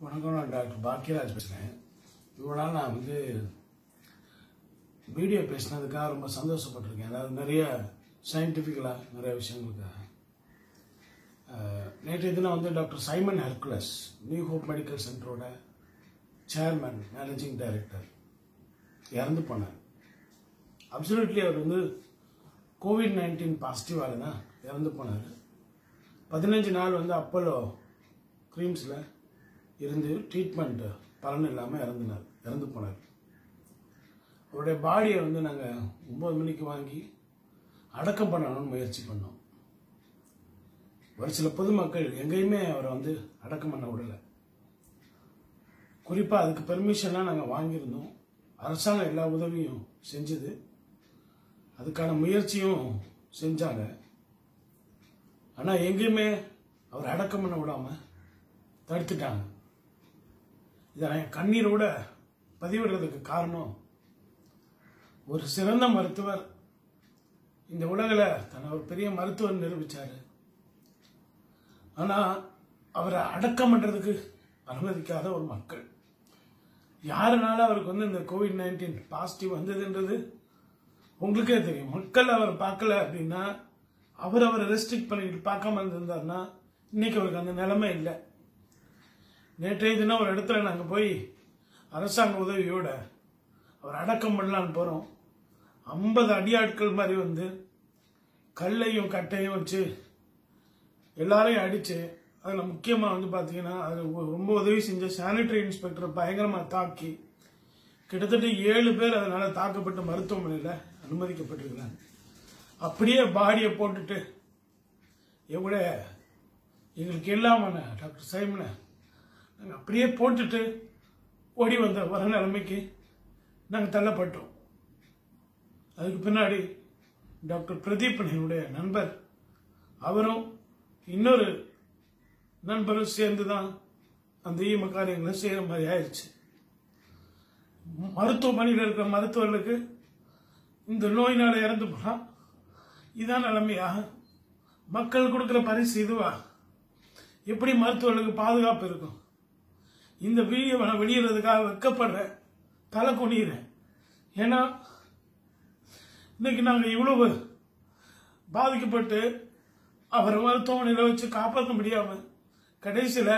வணக்கம் நான் டாக்டர் பாக்கியராஜ் பேசுகிறேன் இவ்வளோ நாள் நான் வந்து வீடியோ பேசினதுக்காக ரொம்ப சந்தோஷப்பட்டிருக்கேன் அதாவது நிறைய சயின்டிஃபிக்கலாக நிறைய விஷயங்களுக்காக அஹ், நேற்றைய தினம் வந்து doctor Simon Hercules new hope medical சென்டரோட சேர்மன் மேனேஜிங் டைரக்டர் இறந்து போனார் அப்சல்யூட்லி அவர் வந்து கோவிட் நைன்டீன் பாசிட்டிவால தான் இறந்து போனார் பதினஞ்சு நாள் வந்து அப்போலோ க்ரீம்ஸில் இருந்து ட்ரீட்மெண்ட் பலன் இல்லாமல் இறந்துனார் இறந்து போனார் அவருடைய பாடியை வந்து நாங்கள் ஒம்பது மணிக்கு வாங்கி அடக்கம் பண்ணணும்னு முயற்சி பண்ணோம் ஒரு சில பொதுமக்கள் எங்கேயுமே அவரை வந்து அடக்கம் பண்ண விடலை குறிப்பாக அதுக்கு பெர்மிஷன்லாம் நாங்கள் வாங்கியிருந்தோம் அரசாங்கம் எல்லா உதவியும் செஞ்சது அதுக்கான முயற்சியும் செஞ்சாங்க ஆனால் எங்கேயுமே அவர் அடக்கம் பண்ண விடாம தடுத்துட்டாங்க இதை நான் என் கண்ணீரோட பதிவிடுறதுக்கு காரணம் ஒரு சிறந்த மருத்துவர் இந்த உலகில் தன்னை ஒரு பெரிய மருத்துவர் நிரூபிச்சாரு ஆனால் அவரை அடக்கம் பண்ணுறதுக்கு அனுமதிக்காத ஒரு மக்கள் யாருனால அவருக்கு வந்து இந்த கோவிட் நைன்டீன் பாசிட்டிவ் வந்ததுன்றது உங்களுக்கே தெரியும் மக்கள் அவர் பார்க்கல அப்படின்னா அவர் அவரை ரெஸ்ட்ரிக்ட் பண்ணிட்டு பார்க்காம இருந்திருந்தாருன்னா இன்னைக்கு அவருக்கு அந்த நிலைமை இல்லை நேற்றைய தினம் ஒரு இடத்துல நாங்கள் போய் அரசாங்க உதவியோட அவர் அடக்கம் பண்ணலான்னு போகிறோம் ஐம்பது அடியாட்கள் மாதிரி வந்து கல்லையும் கட்டையும் வச்சு எல்லாரையும் அடிச்சு அதில் முக்கியமாக வந்து பார்த்தீங்கன்னா அதில் ரொம்ப உதவி செஞ்ச சானிட்டரி இன்ஸ்பெக்டரை பயங்கரமாக தாக்கி கிட்டத்தட்ட ஏழு பேர் அதனால தாக்கப்பட்டு மருத்துவமனையில் அனுமதிக்கப்பட்டிருக்கிறாங்க அப்படியே பாடியை போட்டுட்டு எவ்வளோ எங்களுக்கு இல்லாமண்ண டாக்டர் சைமனை நாங்கள் அப்படியே போட்டுட்டு ஓடி வந்த வர நிலைமைக்கு நாங்கள் தள்ளப்பட்டோம் அதுக்கு பின்னாடி டாக்டர் பிரதீப் என்னுடைய நண்பர் அவரும் இன்னொரு நண்பரும் சேர்ந்து தான் அந்த ஈம காரியங்களை செய்கிற மாதிரி ஆயிடுச்சு மருத்துவமனையில் இருக்கிற மருத்துவர்களுக்கு இந்த நோயினால இறந்து போனா இதான் நிலைமையா மக்கள் கொடுக்குற பரிசு இதுவா எப்படி மருத்துவர்களுக்கு பாதுகாப்பு இருக்கும் இந்த வீடியோ நான் வெளியிடுறதுக்காக வெக்கப்படுறேன் தலை குனிகிறேன் ஏன்னா இன்னைக்கு நாங்கள் இவ்வளவு பாதிக்கப்பட்டு அவரை மருத்துவமனையில் வச்சு காப்பாற்ற முடியாம கடைசியில்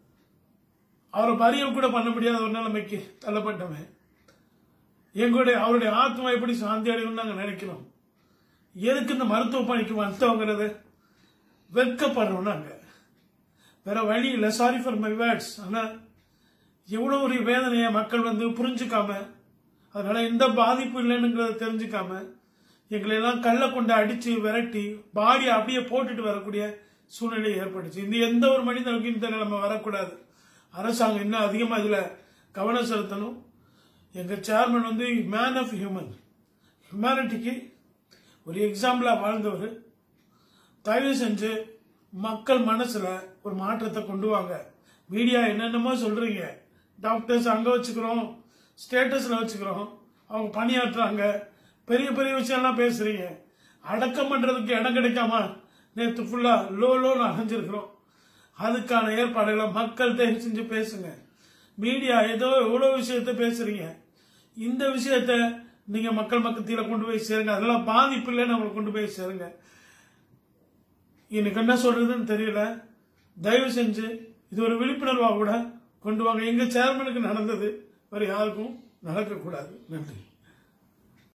அவரை பரியம் கூட பண்ண முடியாத ஒரு நிலைமைக்கு தள்ளப்பட்டவன் எங்களுடைய அவருடைய ஆத்மா எப்படி சாந்தி அடையும் நாங்கள் நினைக்கிறோம் எதுக்கு இந்த மருத்துவ பணிக்கு வந்தவங்கிறது வெட்கப்படுறோம் நாங்க வேற வழி இல்லை சாரி ஃபார் மை வேர்ட்ஸ் ஆனால் எவ்வளோ ஒரு வேதனையை மக்கள் வந்து புரிஞ்சுக்காம அதனால எந்த பாதிப்பு இல்லைன்னுங்கிறத தெரிஞ்சுக்காம எங்களை எல்லாம் கல்லை கொண்டு அடிச்சு விரட்டி பாடியை அப்படியே போட்டுட்டு வரக்கூடிய சூழ்நிலை ஏற்பட்டுச்சு இந்த எந்த ஒரு மனிதனுக்கும் இந்த நிலைமை வரக்கூடாது அரசாங்கம் இன்னும் அதிகமாக இதில் கவனம் செலுத்தணும் எங்கள் சேர்மன் வந்து மேன் ஆஃப் ஹியூமன் ஹியூமனிட்டிக்கு ஒரு எக்ஸாம்பிளாக வாழ்ந்தவர் தயவு செஞ்சு மக்கள் மனசில் ஒரு மாற்றத்தை கொண்டு வாங்க மீடியா என்னென்னமோ சொல்கிறீங்க டாக்டர்ஸ் அங்கே வச்சுக்கிறோம் ஸ்டேட்டஸில் வச்சுக்கிறோம் அவங்க பணியாற்றுறாங்க பெரிய பெரிய விஷயம்லாம் பேசுகிறீங்க அடக்கம் பண்ணுறதுக்கு இடம் கிடைக்காம நேற்று ஃபுல்லாக லோ லோன்னு அடைஞ்சிருக்கிறோம் அதுக்கான ஏற்பாடுகளை மக்கள் தயவு செஞ்சு பேசுங்க மீடியா ஏதோ எவ்வளோ விஷயத்த பேசுறீங்க இந்த விஷயத்த நீங்க மக்கள் மக்கத்தில் கொண்டு போய் சேருங்க அதெல்லாம் பாதிப்பு இல்லைன்னு அவங்களுக்கு கொண்டு போய் சேருங்க எனக்கு என்ன சொல்றதுன்னு தெரியல தயவு செஞ்சு இது ஒரு விழிப்புணர்வா கூட கொண்டு வாங்க எங்க சேர்மனுக்கு நடந்தது வேற யாருக்கும் நடக்கக்கூடாது நன்றி